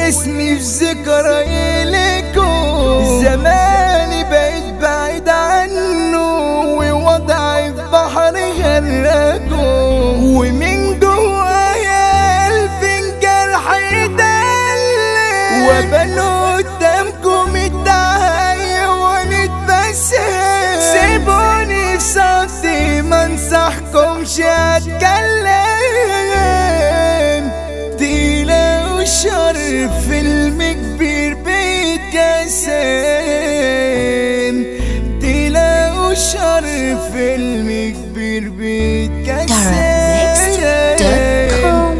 واسمي في ذكرى إليكم زماني بقيت بعيد عنه ووضعي في بحر غرقه ومن جوايا ألف جرح يدلل وبنو قدامكم الدعاية ونتبسم سيبوني في صوتي ما انصحكمش اتكلم تقيلة وشر فيلم كبير بيتقسم تقيلة وشر فيلم كبير بيتقسم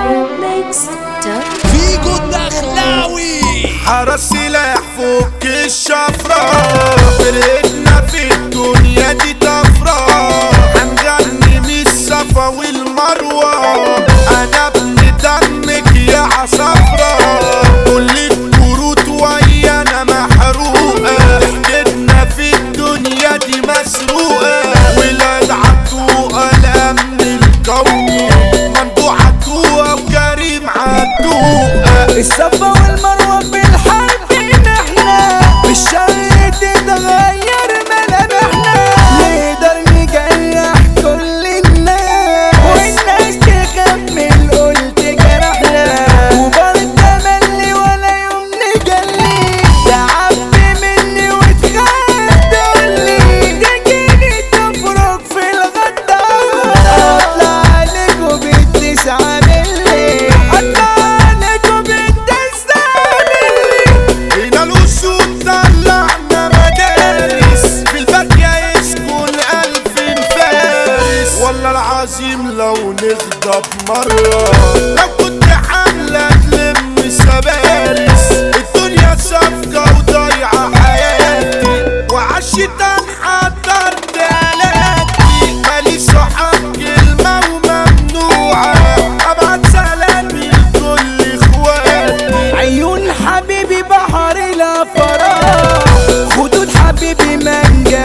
Thermix.com فيجو الدخلاوي حرس سلاح فوق الشفرة فرقتنا في الدنيا دي طفرة هنغني من الصفا والمروة أنا ابن دمك يا عصفرة كل الكروت ويانا محروقة ضحكتنا في الدنيا دي مسروقة ولاد عطوقة الأمن القومي ممدوح عطوقة وكريم عطوقة الصفا والمروة في الحرب نحنا بالشر تتغير ملامحنا نقدر نجرح كل الناس والناس تكمل قلت جرحنا وبرضه ملي ولا يوم نجلي تعبي مني وتخاف تقولي تجيني تفرق في الغدار اطلع عليكوا بالتسعة ملي اطلع عليكوا بالتسعة ملي هنا الأسود طلعنا مدارس في الباقية يسكن ألف فارس والله العظيم لو نغضب مرة لو كنت حاملة تلم سبارس الدنيا صفقة وضايعة حياتي وعالشيطان حضرت آلاتي مالي صحاب كلمة وممنوعة أبعت سلامي لكل إخواتي عيون حبيبي بحر الافراح خدود حبيبي مانجا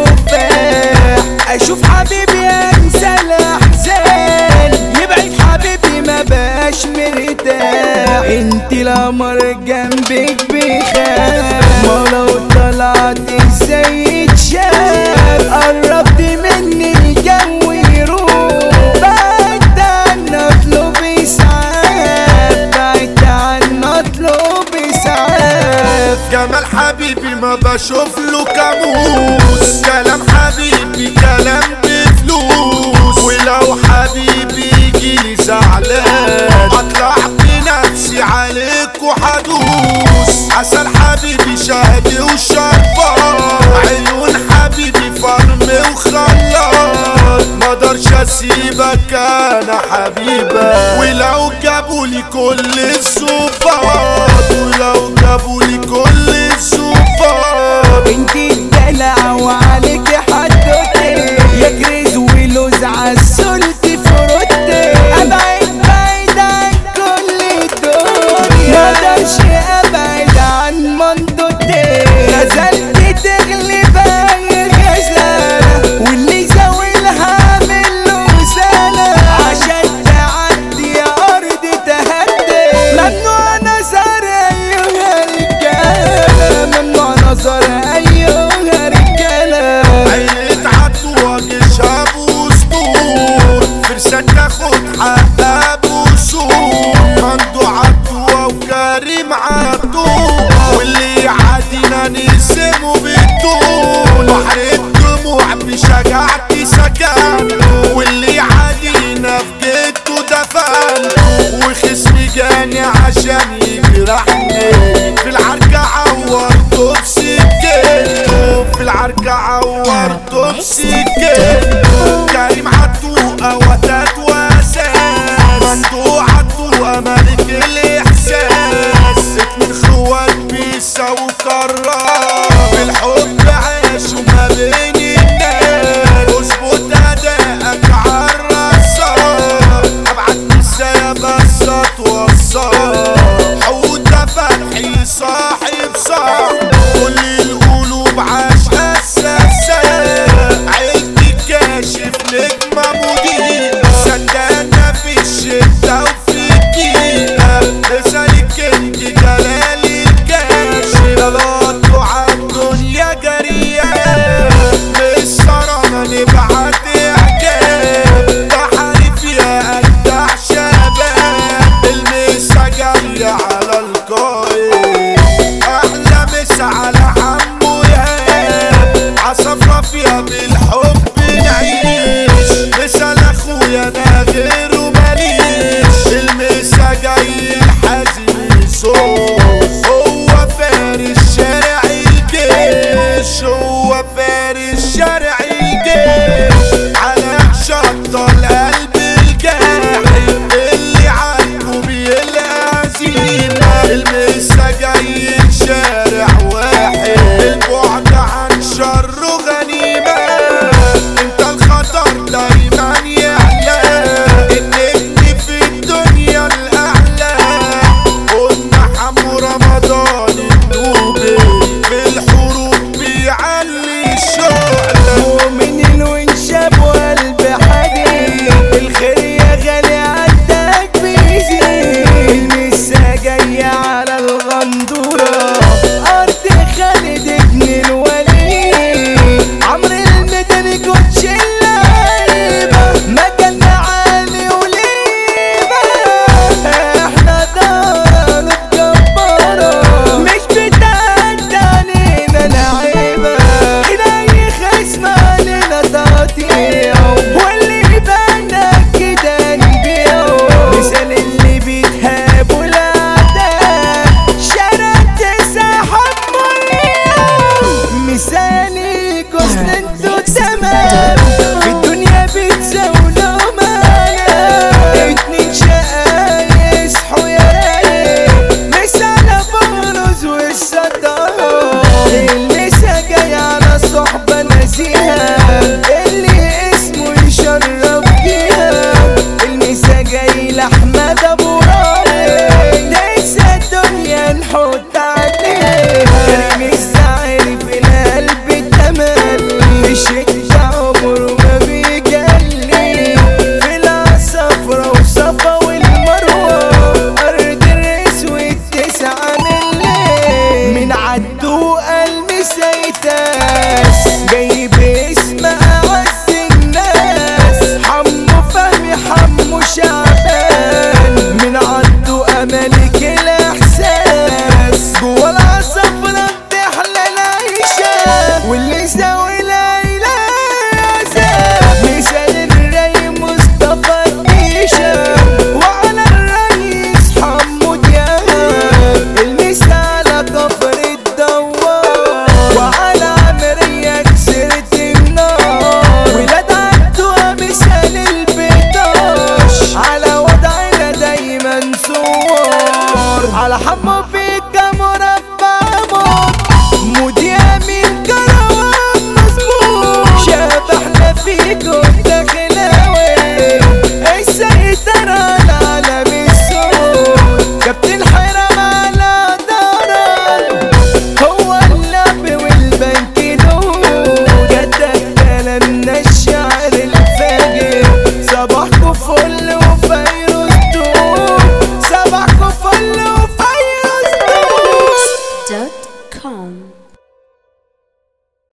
وتفاح اشوف حبيبي انسى الاحزان يبعد حبيبي ما بقاش مرتاح انت القمر جنبك بيخاف ما لو طلعت ازاي تشاف قربت مني الجو يروح بعد عنا اطلب اسعاف بعد عنا اطلب اسعاف جمال حبيبي ما بشوف له كاموس كلام حبيبي كلام بفلوس ولو حبيبي يجيلي زعلان هطلع بنفسي عليك وحدوس عسل حبيبي شهدي وشربان عيون حبيبي فرم وخلاط مقدرش اسيبك انا حبيبك ولو جابولي كل الصفات ولو جابولي كل الصفات انت الدلع وعليك حدوتي يا كريز ولوز عالسلت فروتي ابعد بعيد عن كل الدنيا مقدرش ابعد عن منطقتي غزلت تغلب اي غزالة واللي يزاولها اعمل له سنة عشان تعدي يا ارض تهدي ممنوع نظر ايها الرجالة ممنوع نظر ايها الرجالة عيلة عدوى جيشها بوسطول فرسان تاخد حقها بوصول مندو عدوى وكريم عدوى واللي يعادينا نسمه بالطول بحر الدموع بشجاعتي سكن واللي يعادينا في جيته دفن وخصمي جاني عشان يجرحني في العركة عورته بسكينته في العركة عورته بسكينته كريم عطوقة وتات واساس مندوع عطوقة ملك الإحساس اتنين خوات بيساووا قرار بالحب عاشوا ما بين الناس اظبط أدائك عالرصاص ابعت نسايا بس اتوصل حوده فتحي صاحب صاحب كل القلوب عاش اساسا عيلة بالعافية بالحب نعيش مثل اخويا انا غيره ماليش المسا جاي الحزين صوت هو فارس شارع الجيش هو فارس شارع الجيش على شط القلب الجاحد اللي عنده بيلقى زينة المسا جاي شارع واحد البعد عن شره غنيمة انت الخطر دايما يعلى النجم في الدنيا الاعلى قلنا حمو رمضان النوبي في الحروب بيعلي الشعلة مؤمن الونشاب وقلب حديد الخير يا غالي عدك بيزيد المسا جاية على الغندورة أرض خالد ابن الوليد عمرو المدني كوتش اللعيبة مكان عالي وليبة احنا دارة جبارة مش بتعدى علينا لعيبة إلهي خصم علينا تقطيع واللي يبانا كده نبيعه مثال اللي بيتهابوا الأعداء شارع تسحب مريم مثالي كوست انتو تمام في الدنيا بتزاولوا معانا اتنين شقايق يصحوا يا رايق مثال بغرز والصداق اللي جاي على صحبة نزيهة اللي اسمه يشرف بيها المسا جاي لأحمد أبو رامي ليس الدنيا نحط عليها كريم السعير في القلب تملي في الشتا عمره ما بيجلي في العصفرة وصفا والمروة أرض الأسود تسعة من الليل من عدو المسيتان